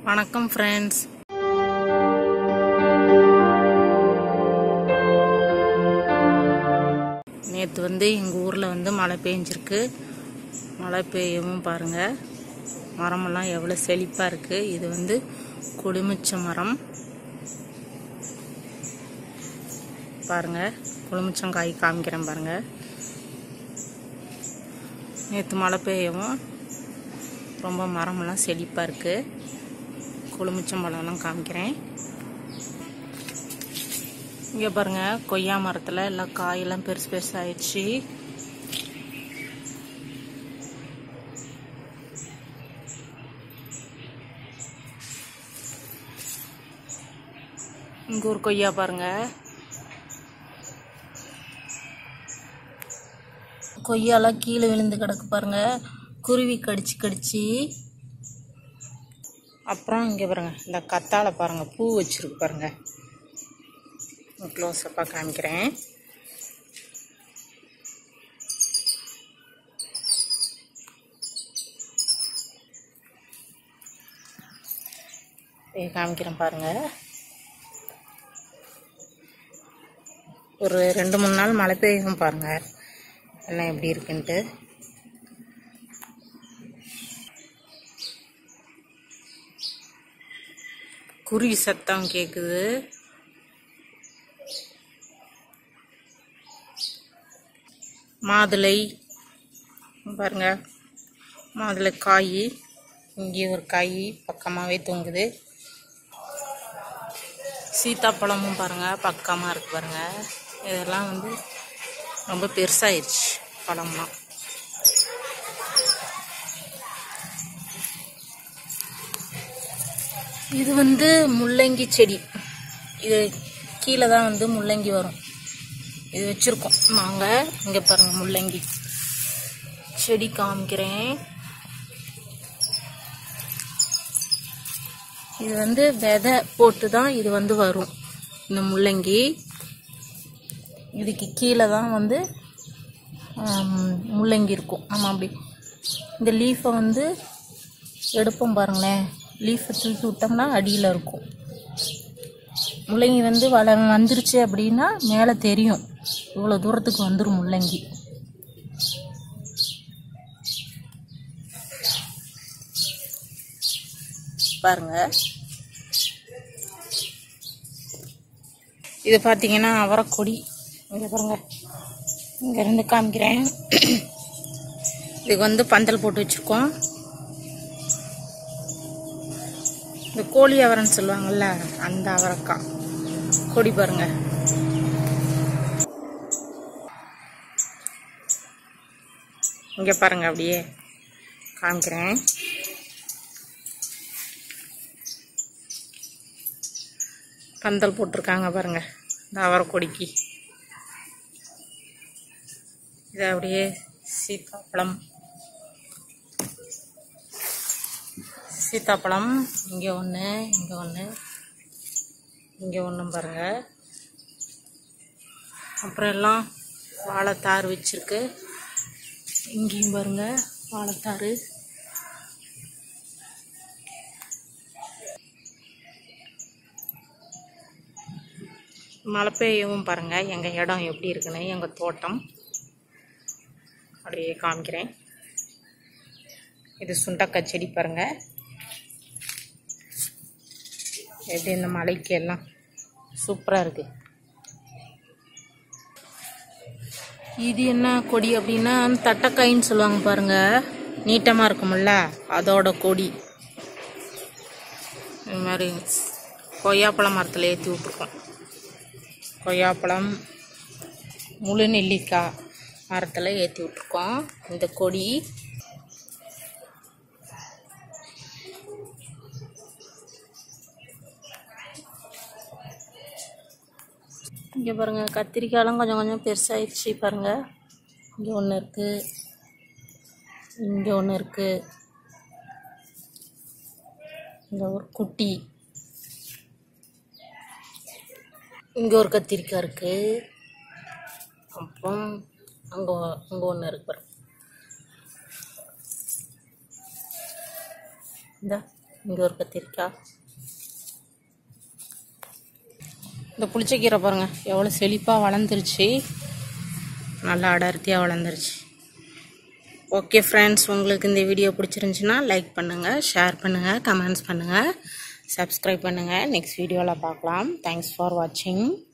வணக்கம் ஃப்ரெண்ட்ஸ் நேற்று வந்து எங்கள் ஊரில் வந்து மழை பெஞ்சிருக்கு மழை பெய்யவும் பாருங்கள் மரமெல்லாம் எவ்வளோ செழிப்பாக இருக்குது இது வந்து குளிமிச்ச மரம் பாருங்கள் குளிமிச்சங்காய் காமிக்கிறேன் பாருங்கள் நேற்று மழை பெய்யவும் ரொம்ப மரமெல்லாம் செழிப்பாக இருக்குது குளுமிச்சம்பழம்லாம் காமிக்கிறேன் இங்கே பாருங்க கொய்யா மரத்தில் எல்லாம் காயெல்லாம் பெருசு பெருசாகிடுச்சு இங்கே ஒரு கொய்யா பாருங்க கொய்யாலாம் கீழே விழுந்து கிடக்கு பாருங்க குருவி கடிச்சு கடிச்சு அப்புறம் இங்கே பாருங்க இந்த கத்தாழை பாருங்க பூ வச்சிருக்கு பாருங்க க்ளோஸ் அப்பாக காமிக்கிறேன் இதை காமிக்கிறேன் பாருங்க ஒரு ரெண்டு மூணு நாள் மழை பெய்யும் பாருங்க என்ன எப்படி இருக்குன்ட்டு குருவி சத்தம் கேட்குது மாதுளை பாருங்க மாதுளை காய் இங்கேயும் ஒரு காய் பக்கமாகவே தொங்குது சீத்தாப்பழமும் பாருங்க பக்கமாக இருக்கு பாருங்க இதெல்லாம் வந்து ரொம்ப பெருசாயிடுச்சு பழம்லாம் இது வந்து முள்ளங்கி செடி இது கீழே தான் வந்து முள்ளங்கி வரும் இது வச்சுருக்கோம் நாங்கள் இங்கே பாருங்க முள்ளங்கி செடி காமிக்கிறேன் இது வந்து விதை போட்டு தான் இது வந்து வரும் இந்த முள்ளங்கி இதுக்கு கீழே தான் வந்து ஆம், முள்ளங்கி இருக்கும் ஆமாம் அப்படி இந்த லீஃபை வந்து எடுப்போம் பாருங்களேன் லீஃபை தூக்கி விட்டோம்னா அடியில் இருக்கும் முள்ளங்கி வந்து வள வந்துருச்சு அப்படின்னா மேலே தெரியும் இவ்வளோ தூரத்துக்கு வந்துடும் முள்ளங்கி பாருங்க இது பார்த்தீங்கன்னா அவரைக்கொடி இங்கே பாருங்க இங்கேருந்து காமிக்கிறேன் இதுக்கு வந்து பந்தல் போட்டு வச்சுருக்கோம் இந்த கோழி அவரைன்னு சொல்லுவாங்கல்ல அந்த அவரைக்காய் கொடி பாருங்க இங்க பாருங்க அப்படியே காமிக்கிறேன் பந்தல் போட்டிருக்காங்க பாருங்க இந்த அவரைக்கொடிக்கு இது அப்படியே சீத்தாப்பழம் சீத்தாப்பழம் இங்கே ஒன்று இங்கே ஒன்று இங்கே ஒன்றும் பாருங்க அப்புறம் எல்லாம் வாழைத்தார் வச்சிருக்கு இங்கேயும் பாருங்க வாழைத்தார் மழை பெய்யவும் பாருங்க எங்கள் இடம் எப்படி இருக்குன்னு எங்கள் தோட்டம் அப்படியே காமிக்கிறேன் இது சுண்டக்காய் செடி பாருங்க எப்படி இந்த மலைக்கு எல்லாம் சூப்பராக இருக்கு இது என்ன கொடி அப்படின்னா தட்டைக்காயின்னு சொல்லுவாங்க பாருங்க நீட்டமாக இருக்கும்ல அதோட கொடி இது மாதிரி கொய்யாப்பழம் மரத்தில் ஏற்றி விட்ருக்கோம் கொய்யாப்பழம் முழு நெல்லிக்காய் மரத்தில் ஏற்றி விட்ருக்கோம் இந்த கொடி இங்கே பாருங்க கத்திரிக்காயெல்லாம் கொஞ்சம் கொஞ்சம் பெருசாகிடுச்சு பாருங்க இங்கே ஒன்று இருக்குது இங்கே ஒன்று இருக்குது இங்கே ஒரு குட்டி இங்கே ஒரு கத்திரிக்காய் இருக்குது அப்புறம் அங்கே அங்கே ஒன்று இருக்கு பாருங்க இந்த இங்கே ஒரு கத்திரிக்காய் இந்த புளிச்சக்கீரை பாருங்கள் எவ்வளோ செழிப்பாக வளர்ந்துருச்சு நல்லா அடர்த்தியாக வளர்ந்துருச்சு ஓகே ஃப்ரெண்ட்ஸ் உங்களுக்கு இந்த வீடியோ பிடிச்சிருந்துச்சின்னா லைக் பண்ணுங்கள் ஷேர் பண்ணுங்கள் கமெண்ட்ஸ் பண்ணுங்கள் சப்ஸ்கிரைப் பண்ணுங்கள் நெக்ஸ்ட் வீடியோவில் பார்க்கலாம் தேங்க்ஸ் ஃபார் வாட்சிங்